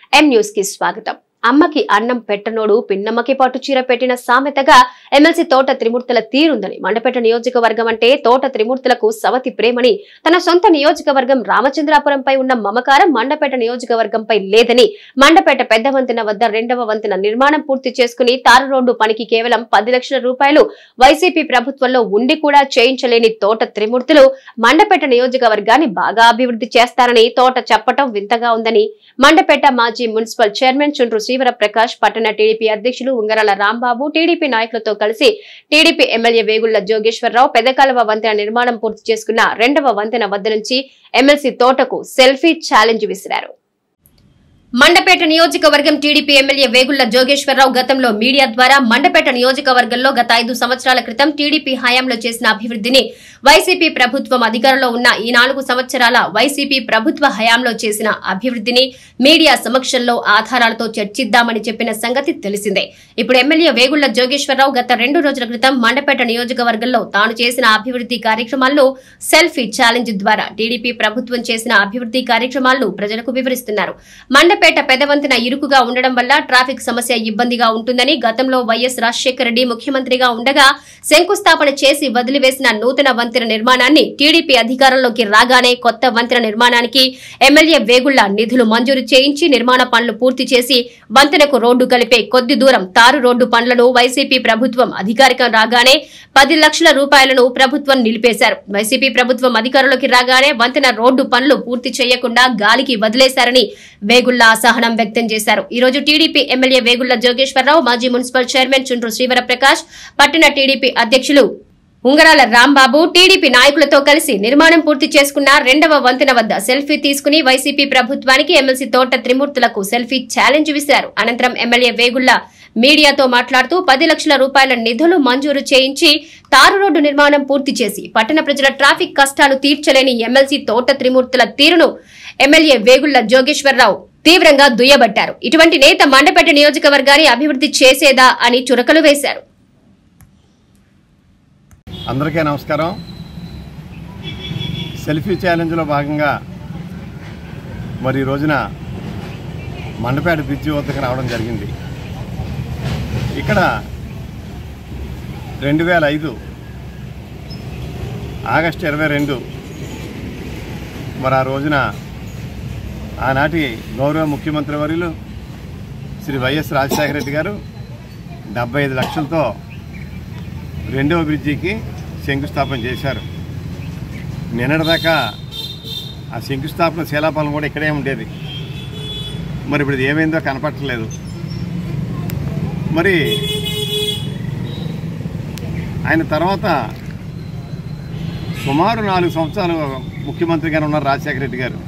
M news కి స్వాగతం అమ్మకి అన్నం పెట్టనోడు పిన్నమ్మకి పట్టు చీర పెట్టిన సామెతగా ఎమ్మెల్సీ తోట త్రిమూర్తుల తీరుందని మండపేట నియోజకవర్గం అంటే తోట త్రిమూర్తులకు సవతి ప్రేమని తన సొంత నియోజకవర్గం రామచంద్రాపురంపై ఉన్న మమకారం మండపేట నియోజకవర్గంపై లేదని మండపేట పెద్ద వంతెన వద్ద రెండవ వంతెన నిర్మాణం పూర్తి చేసుకుని తారు రోడ్డు పనికి కేవలం పది లక్షల రూపాయలు వైసీపీ ప్రభుత్వంలో ఉండి కూడా చేయించలేని తోట త్రిమూర్తులు మండపేట నియోజకవర్గాన్ని బాగా అభివృద్ధి చేస్తారని తోట చెప్పటం వింతగా ఉందని మండపేట మాజీ మున్సిపల్ చైర్మన్ చుండ్రు శ్రీవర ప్రకాష్ పట్టణ టీడీపీ అధ్యక్షులు ఉంగరాల రాంబాబు టీడీపీ నాయకులతో కలిసి టీడీపీ ఎమ్మెల్యే వేగుళ్ల జోగేశ్వరరావు పెదకాలువ వంతెన నిర్మాణం పూర్తి చేసుకున్న రెండవ వంతెన వద్ద నుంచి ఎమ్మెల్సీ తోటకు సెల్ఫీ ఛాలెంజ్ విసిరారు మండపేట నియోజకవర్గం టీడీపీ ఎమ్మెల్యే వేగుళ్ల జోగేశ్వరరావు గతంలో మీడియా ద్వారా మండపేట నియోజకవర్గంలో గత ఐదు సంవత్సరాల క్రితం టీడీపీ హయాంలో చేసిన అభివృద్ధిని వైసీపీ ప్రభుత్వం అధికారంలో ఉన్న ఈ నాలుగు సంవత్సరాల వైసీపీ ప్రభుత్వ హయాంలో చేసిన అభివృద్ధిని మీడియా సమక్షంలో ఆధారాలతో చర్చిద్దామని చెప్పిన సంగతి తెలిసిందే ఇప్పుడు ఎమ్మెల్యే వేగుళ్ల జోగేశ్వరరావు గత రెండు రోజుల క్రితం మండపేట నియోజకవర్గంలో తాను చేసిన అభివృద్ధి కార్యక్రమాల్లో సెల్ఫీ ఛాలెంజ్ ద్వారా టీడీపీ ప్రభుత్వం చేసిన అభివృద్ధి కార్యక్రమాలను ప్రజలకు వివరిస్తున్నారు మండపేట పెదవంతెన ఇరుకుగా ఉండడం వల్ల ట్రాఫిక్ సమస్య ఇబ్బందిగా ఉంటుందని గతంలో వైఎస్ రాజశేఖర రెడ్డి ముఖ్యమంత్రిగా ఉండగా శంకుస్థాపన చేసి వదిలివేసిన నూతన వంతెన నిర్మాణాన్ని టీడీపీ అధికారంలోకి రాగానే కొత్త వంతెన నిర్మాణానికి ఎమ్మెల్యే వేగుళ్ల నిధులు మంజూరు చేయించి నిర్మాణ పనులు పూర్తి చేసి వంతెనకు రోడ్డు కలిపే కొద్ది దూరం తారు రోడ్డు పనులను వైసీపీ ప్రభుత్వం అధికారికం రాగానే పది లక్షల రూపాయలను ప్రభుత్వం నిలిపేశారు వైసీపీ ప్రభుత్వం అధికారంలోకి రాగానే వంతెన రోడ్డు పనులు పూర్తి చేయకుండా గాలికి వదిలేశారని వేగుళ్ల అసహనం వ్యక్తం చేశారు ఈ రోజు టీడీపీ ఎమ్మెల్యే వేగుళ్ల జోగేశ్వరరావు మాజీ మున్సిపల్ చైర్మన్ చుండ్రు శ్రీవర ప్రకాష్ పట్టణ టీడీపీ అధ్యక్షులు ఉంగరాల రాంబాబు టీడీపీ నాయకులతో కలిసి నిర్మాణం పూర్తి చేసుకున్న రెండవ వంతెన వద్ద సెల్ఫీ తీసుకుని వైసీపీ ప్రభుత్వానికి ఎమ్మెల్సీ తోట త్రిమూర్తులకు సెల్ఫీ ఛాలెంజ్ విసిరారు అనంతరం ఎమ్మెల్యే వేగుళ్ల మీడియాతో మాట్లాడుతూ పది లక్షల రూపాయల నిధులు మంజూరు చేయించి తారు రోడ్డు నిర్మాణం పూర్తి చేసి పట్టణ ప్రజల ట్రాఫిక్ కష్టాలు తీర్చలేని ఎమ్మెల్సీ తోట త్రిమూర్తుల తీరును ఎమ్మెల్యే వేగుళ్ల జోగేశ్వరరావు తీవ్రంగా దుయ్యబట్టారు ఇటువంటి నేత మండపేట నియోజకవర్గాన్ని అభివృద్ధి చేసేదా అని చురకలు వేశారు అందరికీ నమస్కారం సెల్ఫీ ఛాలెంజ్లో భాగంగా మరి ఈ రోజున మండపేట బ్రిడ్జి వద్దకు రావడం జరిగింది ఇక్కడ రెండు వేల ఐదు ఆగస్టు ఇరవై రెండు మరి ఆ రోజున ఆనాటి గౌరవ ముఖ్యమంత్రి వర్యులు శ్రీ వైఎస్ రాజశేఖర రెడ్డి గారు డెబ్బై ఐదు లక్షలతో రెండవ బ్రిడ్జికి శంకుస్థాపన చేశారు నిన్నటిదాకా ఆ శంకుస్థాపన శిలాఫలం కూడా ఇక్కడే ఉండేది మరి ఇప్పుడు ఇది ఏమైందో కనపట్టలేదు మరి ఆయన తర్వాత సుమారు నాలుగు సంవత్సరాలు ముఖ్యమంత్రిగానే ఉన్నారు రాజశేఖర రెడ్డి గారు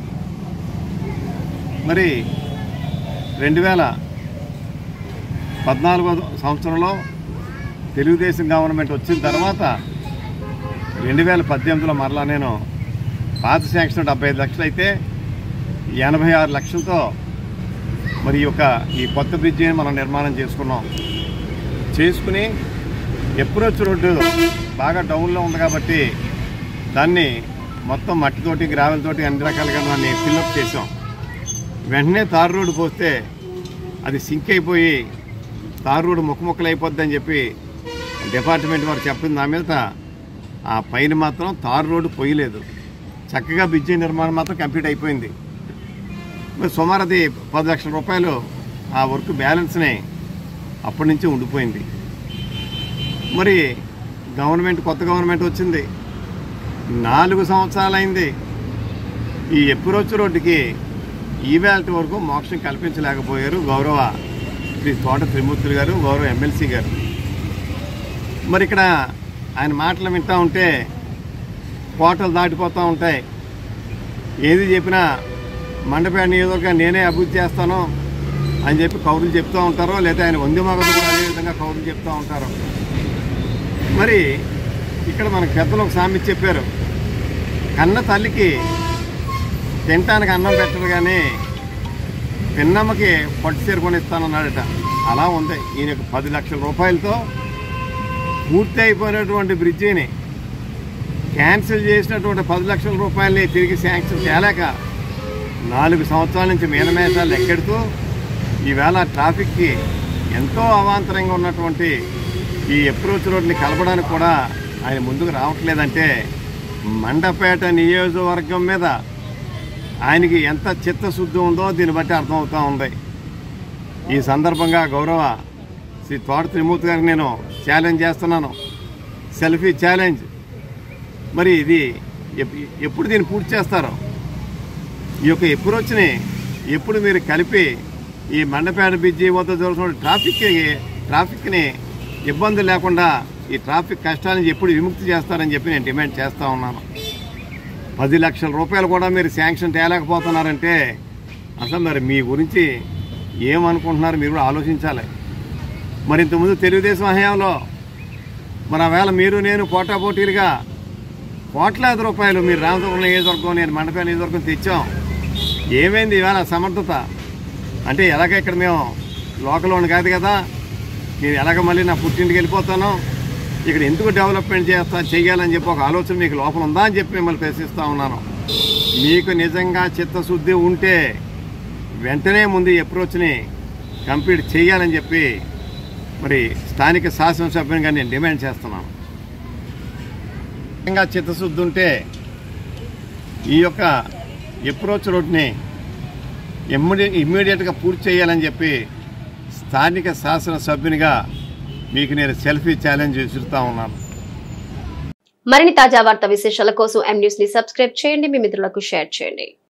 మరి రెండు వేల పద్నాలుగో సంవత్సరంలో తెలుగుదేశం గవర్నమెంట్ వచ్చిన తర్వాత రెండు వేల పద్దెనిమిదిలో మరలా నేను పాత శాంక్షన్ డెబ్బై ఐదు లక్షలు అయితే ఎనభై ఆరు లక్షలతో మరి ఈ యొక్క ఈ కొత్త బ్రిడ్జిని మనం నిర్మాణం చేసుకున్నాం చేసుకుని అప్రోచ్ రోడ్డు బాగా డౌన్లో ఉంది కాబట్టి దాన్ని మొత్తం మట్టితోటి గ్రావెల్తోటి అన్ని రకాలుగా దాన్ని ఫిల్అప్ చేసాం వెంటనే తారు రోడ్డు పోస్తే అది సింక్ అయిపోయి తారు రోడ్డు ముక్క ముక్కలు అయిపోద్దని చెప్పి డిపార్ట్మెంట్ వారు చెప్పింది నా మీద ఆ పైన మాత్రం తారు రోడ్డు పోయలేదు చక్కగా బ్రిడ్జి నిర్మాణం మాత్రం కంప్లీట్ అయిపోయింది మరి సుమారు అది పది లక్షల రూపాయలు ఆ వర్క్ బ్యాలెన్స్ని అప్పటి నుంచి ఉండిపోయింది మరి గవర్నమెంట్ కొత్త గవర్నమెంట్ వచ్చింది నాలుగు సంవత్సరాలైంది ఈ ఎప్పురోచు రోడ్డుకి ఈవేళ వరకు మోక్షం కల్పించలేకపోయారు గౌరవ శ్రీ తోట త్రిమూర్తులు గారు గౌరవ ఎమ్మెల్సీ గారు మరి ఇక్కడ ఆయన మాటలు వింటూ ఉంటే కోటలు దాటిపోతూ ఉంటాయి ఏది చెప్పినా మండపేట నియోజకవర్గం నేనే అభివృద్ధి చేస్తాను అని చెప్పి కౌరులు చెప్తూ ఉంటారు లేదా ఆయన వంది మగదు కూడా అదే విధంగా కౌరులు చెప్తూ ఉంటారు మరి ఇక్కడ మనకు పెద్దలు ఒక సామెత చెప్పారు కన్న తల్లికి తినటానికి అన్నం పెట్టరు కానీ పిన్నమ్మకి పట్టు చీర కొనిస్తానన్నాడట అలా ఉంది ఈయనకు పది లక్షల రూపాయలతో పూర్తి అయిపోయినటువంటి బ్రిడ్జిని క్యాన్సిల్ చేసినటువంటి పది లక్షల రూపాయలని తిరిగి శాంక్షన్ చేయలేక నాలుగు సంవత్సరాల నుంచి మీనమేషాలు ఎక్కెడుతూ ఈవేళ ట్రాఫిక్కి ఎంతో అవాంతరంగా ఉన్నటువంటి ఈ అప్రోచ్ రోడ్ని కలపడానికి కూడా ఆయన ముందుకు రావట్లేదంటే మండపేట నియోజకవర్గం మీద ఆయనకి ఎంత చిత్తశుద్ధి ఉందో దీన్ని బట్టి అర్థమవుతూ ఉంది ఈ సందర్భంగా గౌరవ శ్రీ తోట త్రిమూర్తి గారికి నేను ఛాలెంజ్ చేస్తున్నాను సెల్ఫీ ఛాలెంజ్ మరి ఇది ఎప్- ఎప్పుడు దీన్ని పూర్తి చేస్తారో ఈ యొక్క అప్రోచ్ని ఎప్పుడు మీరు కలిపి ఈ మండపేట బ్రిడ్జి వద్ద జరుగుతున్న ట్రాఫిక్కి ట్రాఫిక్ని ఇబ్బంది లేకుండా ఈ ట్రాఫిక్ కష్టాన్ని ఎప్పుడు విముక్తి చేస్తారని చెప్పి నేను డిమాండ్ చేస్తూ ఉన్నాను పది లక్షల రూపాయలు కూడా మీరు శాంక్షన్ తేలేకపోతున్నారంటే అసలు మరి మీ గురించి ఏమనుకుంటున్నారు మీరు కూడా ఆలోచించాలి మరి ఇంతకుముందు తెలుగుదేశం హయాంలో మరి ఆ వేళ మీరు నేను పోటాపోటీలుగా కోట్లాది రూపాయలు మీరు రామచంద్ర నియోజకవర్గం నేను మండపేట నియోజకవర్గం తెచ్చాం ఏమైంది ఇవాళ సమర్థత అంటే ఎలాగ ఇక్కడ మేము లోకల్ కాదు కదా నేను ఎలాగ మళ్ళీ నా పుట్టింటికి వెళ్ళిపోతాను ఇక్కడ ఎందుకు డెవలప్మెంట్ చేస్తా చెయ్యాలని చెప్పి ఒక ఆలోచన మీకు లోపల ఉందా అని చెప్పి మిమ్మల్ని ప్రశ్నిస్తూ ఉన్నాను మీకు నిజంగా చిత్తశుద్ధి ఉంటే వెంటనే ముందు ఈ అప్రోచ్ని కంప్లీట్ చేయాలని చెప్పి మరి స్థానిక శాసనసభ్యునిగా నేను డిమాండ్ చేస్తున్నాను నిజంగా చిత్తశుద్ధి ఉంటే ఈ యొక్క అప్రోచ్ రోడ్ని ఇమ్మడి ఇమ్మీడియట్గా పూర్తి చేయాలని చెప్పి స్థానిక శాసనసభ్యునిగా మీకు నేను సెల్ఫీ ఛాలెంజ్ విసురుతా ఉన్నాను మరిన్ని తాజా వార్తా విశేషాల కోసం ఎం న్యూస్ ని సబ్స్క్రైబ్ చేయండి మీ మిత్రులకు షేర్ చేయండి